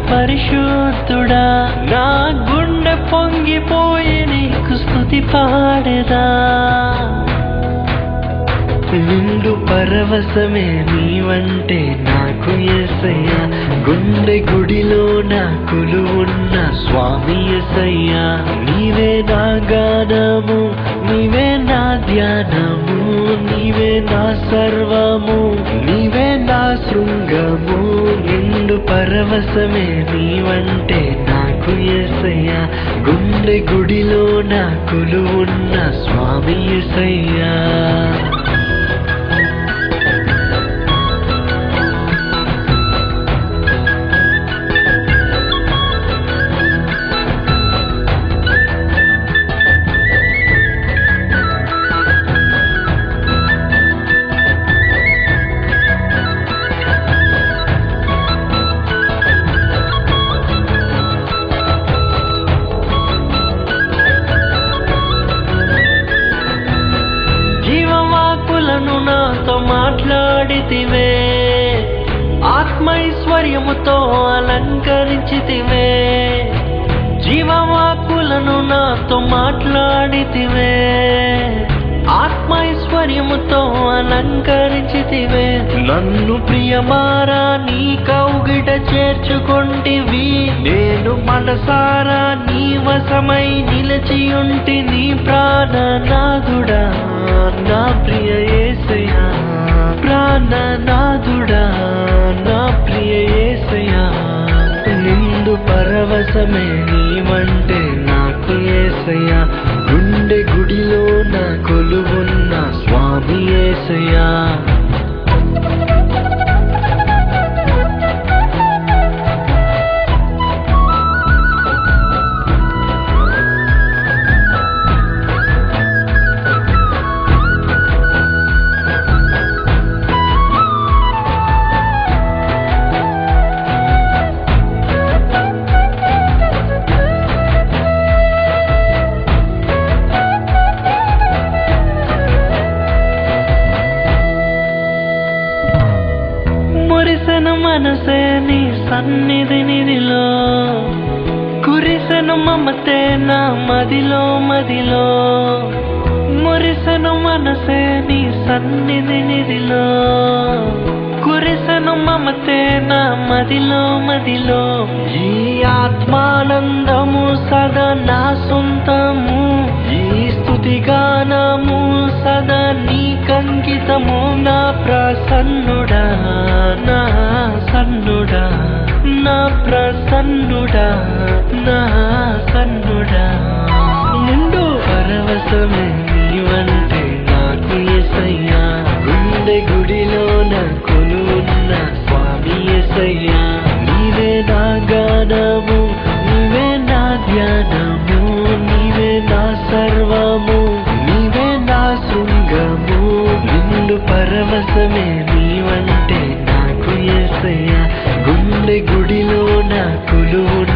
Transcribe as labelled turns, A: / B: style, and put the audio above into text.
A: పరిశుద్ధుడా నా గుండె పొంగిపోయి నీకు స్థుతి పాడేదా నిండు పరవశమే నీవంటే నాకు ఎసయ్యా గుండె గుడిలో నా కొలువున్న స్వామి ఎసయ్యా నీవే నా గానము నీవే నా ధ్యానము నీవే నా సర్వము నీవే నా శృంగము నిండు పరవశమే నీవంటే నాకు ఎసయ్యా గుండె గుడిలో నా కొలువున్న స్వామి ఎసయ్యా జీవవాకులను నాతో మాట్లాడితివే ఆత్మైశ్వర్యముతో అలంకరించితివే జీవవాకులను నాతో మాట్లాడితివే ఆత్మైశ్వర్యముతో అలంకరించితివే నన్ను ప్రియమారా నీ కౌగిట చేర్చుకొంటివి నేను మనసారా నీ వశమై నిలిచియుంటి నీ ప్రాణనాథుడా నా ప్రియ యేసయ్యా ప్రాణనాథుడా నా ప్రియ యేసయ్యా నిండు పరవశమే నీవంటే నాకు యేసయ్యా గుండె గుడిలో నా కొలువున్న స్వామి యేసయ్యా మురిసెను మనసే నీ సన్నిధి నిధిలో కురిసెను మమతే నా మదిలో మదిలో మురిసెను మనసే నీ సన్నిధి నిధిలో కురిసెను మమతే నా మదిలో మదిలో ఈ ఆత్మానందము సదా నా సొంతము ఈ స్తుతి గానము సదా నీ కంకితము నా ప్రసన్నుడా నా సన్నుడా నా ప్రసన్నుడా నా సన్నుడా నిండు పరవశమే నీవంటే నాకు ఎసయ్యా గుండె గుడిలో నా కొలువున్న స్వామి ఎసయ్యా నీవే నా గానము నీవే నా ధ్యానము నీవే నా సర్వము నీవే నా శృంగము నిండు పరవశమే నీవంటే నాకు ఎసయ్యా గుండె గుడిలో నా కొలువున్న